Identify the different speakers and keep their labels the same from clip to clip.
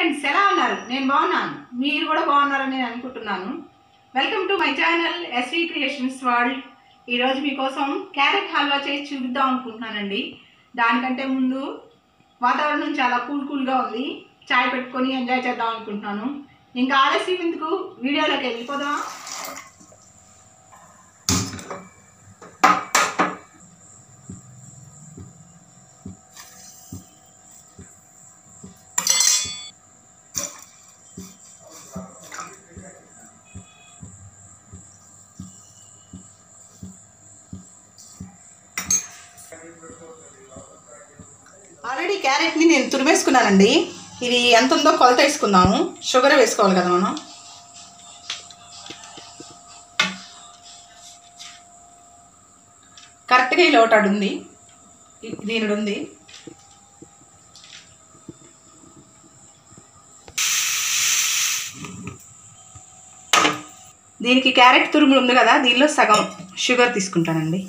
Speaker 1: friends ఎలా ఉన్నారు నేను బాగున్నాను మీరు కూడా బాగున్నారని నేను అనుకుంటున్నాను welcome to my channel SV creations world ఈరోజు మీకోసం క్యారెట్ హల్వా చేసి చూపిద్దాం అనుకుంటున్నానండి దానికంటే ముందు వాతావరణం చాలా కూల్ కూల్గా ఉంది చాయ్ పెట్టుకొని ఎంజాయ్ చేద్దాం అనుకుంటున్నాను ఇంకా ఆలస్యం ఎందుకు వీడియోలోకి వెళ్ళిపోదాం ఆల్రెడీ క్యారెట్ని నేను తురిమేసుకున్నానండి ఇది ఎంత ఉందో కొలత వేసుకుందాము షుగర్ వేసుకోవాలి కదా మనం కరెక్ట్గా ఈ లోటాడు ఉంది ఈ- దీనిడు ఉంది దీనికి క్యారెట్ తురుములు ఉంది కదా దీనిలో సగం షుగర్ తీసుకుంటానండి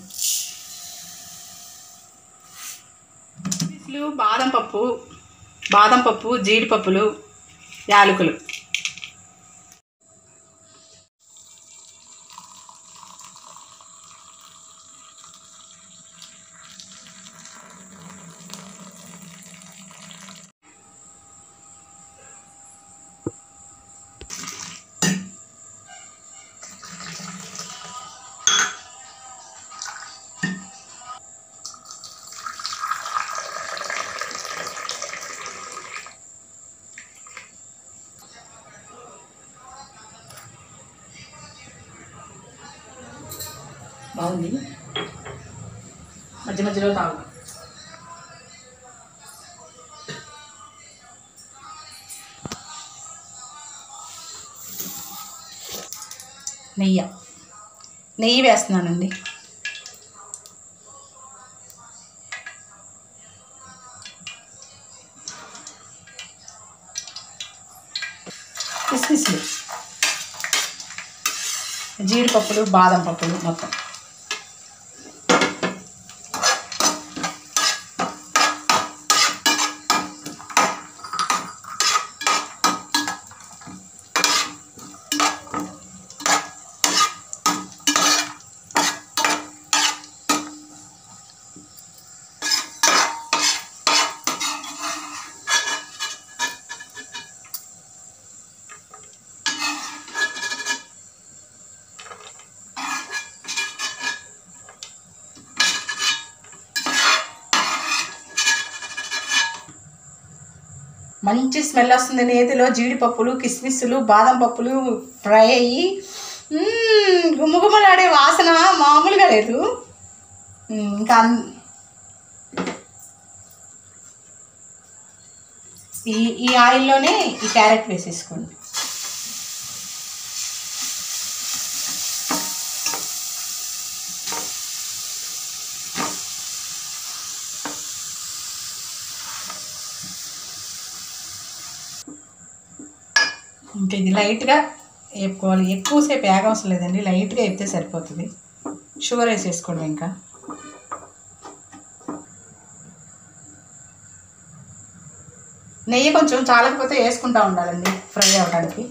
Speaker 1: కిస్మిస్లు బాదం పప్పు బాదం పప్పు జీడిపప్పులు యాలకులు బాగుంది మధ్య మధ్యలో తాగు నెయ్యి నెయ్యి వేస్తున్నానండి కిస్మిస్లు జీడిపప్పులు బాదం పప్పులు మొత్తం మంచి స్మెల్ వస్తుంది నేతిలో జీడిపప్పులు కిస్మిస్లు బాదం పప్పులు ఫ్రై అయ్యి మ్మ్, గుమగుమలాడే వాసన మామూలుగా లేదు మ్మ్, ఇంకా అన్- ఈ ఈ ఆయిల్లోనే ఈ క్యారెట్ వేసేసుకోండి ఇంకా ఇది లైట్గా వేపుకోవాలి ఎక్కువసేపు వేగవసరం లేదండి లైట్గా వేపితే సరిపోతుంది షుగర్ వేసేసుకోండి ఇంకా నెయ్యి కొంచెం చాలకపోతే వేసుకుంటా ఉండాలండి ఫ్రై అవ్వడానికి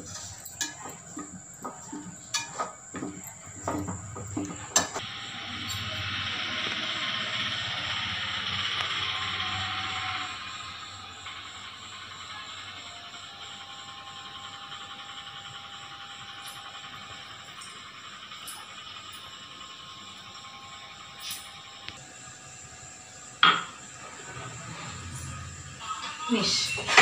Speaker 1: ఫినిష్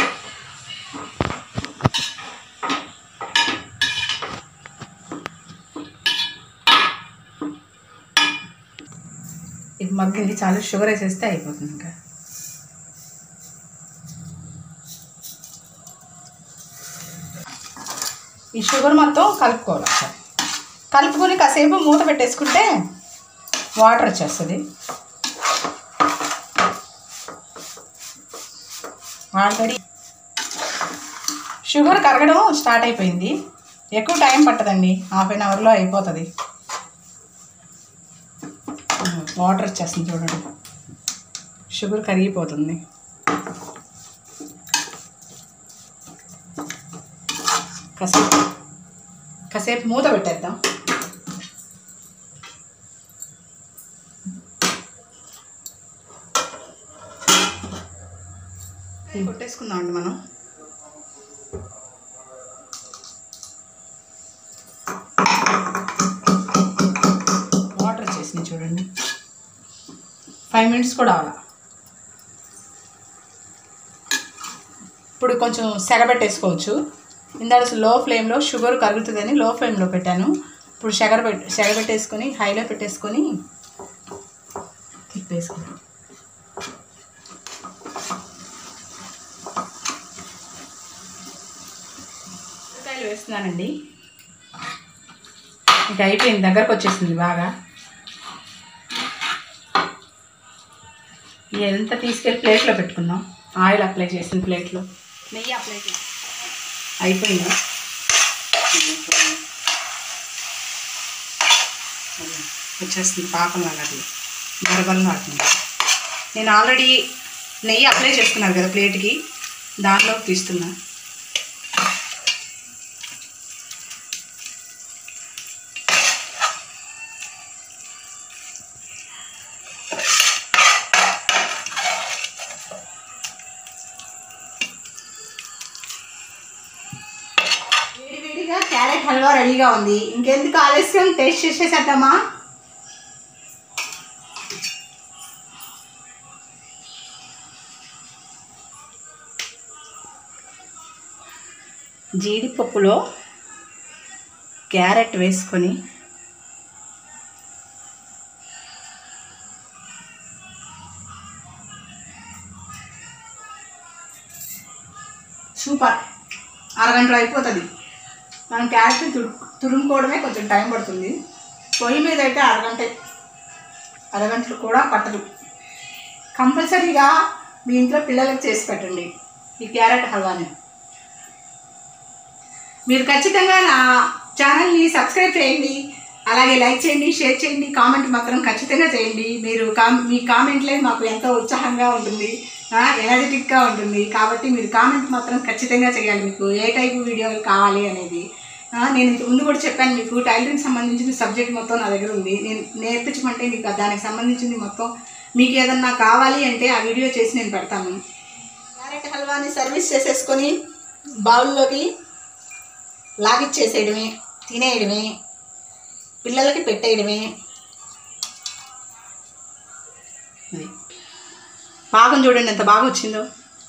Speaker 1: ఇది మగ్గింది చాలు షుగర్ వేసేస్తే అయిపోతుంది ఇంకా ఈ షుగర్ మొత్తం కలుపుకోవాలి ఒకసారి కలుపుకొని కాసేపు మూత పెట్టేసుకుంటే వాటర్ వచ్చేస్తుంది ఆల్రెడీ షుగర్ కరగడం స్టార్ట్ అయిపోయింది ఎక్కువ టైం పట్టదండి హాఫ్ అన్ అవర్లో అయిపోతుంది వాటర్ వచ్చేస్తుంది చూడండి షుగర్ కరిగిపోతుంది కాసేపు కాసేపు మూత పెట్టేద్దాం కొట్టేసుకుందాం అండి మనం వాటర్ వచ్చేసినాయి చూడండి ఫైవ్ మినిట్స్ కూడా అవ్వాలి ఇప్పుడు కొంచెం సెగబెట్టేసుకోవచ్చు ఇందాక లో ఫ్లేమ్లో షుగర్ కరుగుతుందని లో ఫ్లేమ్లో పెట్టాను ఇప్పుడు షగర్ పెట్ సెగబెట్టేసుకొని హైలో పెట్టేసుకొని తిప్పేసుకున్నాను ఉల్లిపాయలు వేస్తున్నానండి ఇంకా అయిపోయింది దగ్గరకు వచ్చేసింది బాగా ఇదంతా తీసుకెళ్ళి ప్లేట్లో పెట్టుకుందాం ఆయిల్ అప్లై చేసిన ప్లేట్లో నెయ్యి అప్లై చేసి అయిపోయింది వచ్చేస్తుంది పాకం అన్నది బరబలను ఆడుతుంది నేను ఆల్రెడీ నెయ్యి అప్లై చేసుకున్నాను కదా ప్లేట్కి దాంట్లోకి తీస్తున్నా వేడివేడిగా క్యారెట్ హల్వా రెడీగా ఉంది ఇంకెందుకు ఆలస్యం టేస్ట్ చేసేసేద్దామా జీడిపప్పులో క్యారెట్ వేసుకొని సూపర్ అరగంటలో అయిపోతుంది మనం క్యారెట్ తురు తురుముకోవడమే కొంచెం టైం పడుతుంది పొయ్యి మీద అయితే అరగంట అరగంటలు కూడా పట్టదు కంపల్సరీగా మీ ఇంట్లో పిల్లలకు చేసి పెట్టండి ఈ క్యారెట్ హల్వాని మీరు ఖచ్చితంగా నా ఛానల్ని సబ్స్క్రైబ్ చేయండి అలాగే లైక్ చేయండి షేర్ చేయండి కామెంట్ మాత్రం ఖచ్చితంగా చేయండి మీరు కామ్ మీ కామెంట్లే మాకు ఎంతో ఉత్సాహంగా ఉంటుంది ఎనర్జెటిక్గా ఉంటుంది కాబట్టి మీరు కామెంట్ మాత్రం ఖచ్చితంగా చేయాలి మీకు ఏ టైపు వీడియోలు కావాలి అనేది ఆ, నేను ఇంతకు ముందు కూడా చెప్పాను మీకు టైలరింగ్ సంబంధించిన సబ్జెక్ట్ మొత్తం నా దగ్గర ఉంది నేను నేర్పించమంటే మీకు దానికి సంబంధించింది మొత్తం మీకు ఏదన్నా కావాలి అంటే ఆ వీడియో చేసి నేను పెడతాను క్యారెట్ హల్వాని సర్వీస్ చేసేసుకొని బౌల్లోకి లాగిచ్చేసేయడమే తినేయడమే పిల్లలకి పెట్టేయడమే అది పాకం చూడండి ఎంత బాగా వచ్చిందో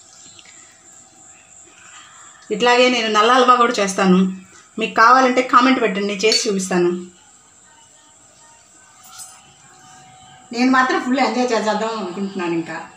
Speaker 1: ఇట్లాగే నేను నల్ల హల్వా కూడా చేస్తాను మీకు కావాలంటే కామెంట్ పెట్టండి చేసి చూపిస్తాను నేను మాత్రం ఫుల్ ఎంజాయ్ చేద్దాం అనుకుంటున్నాను ఇంకా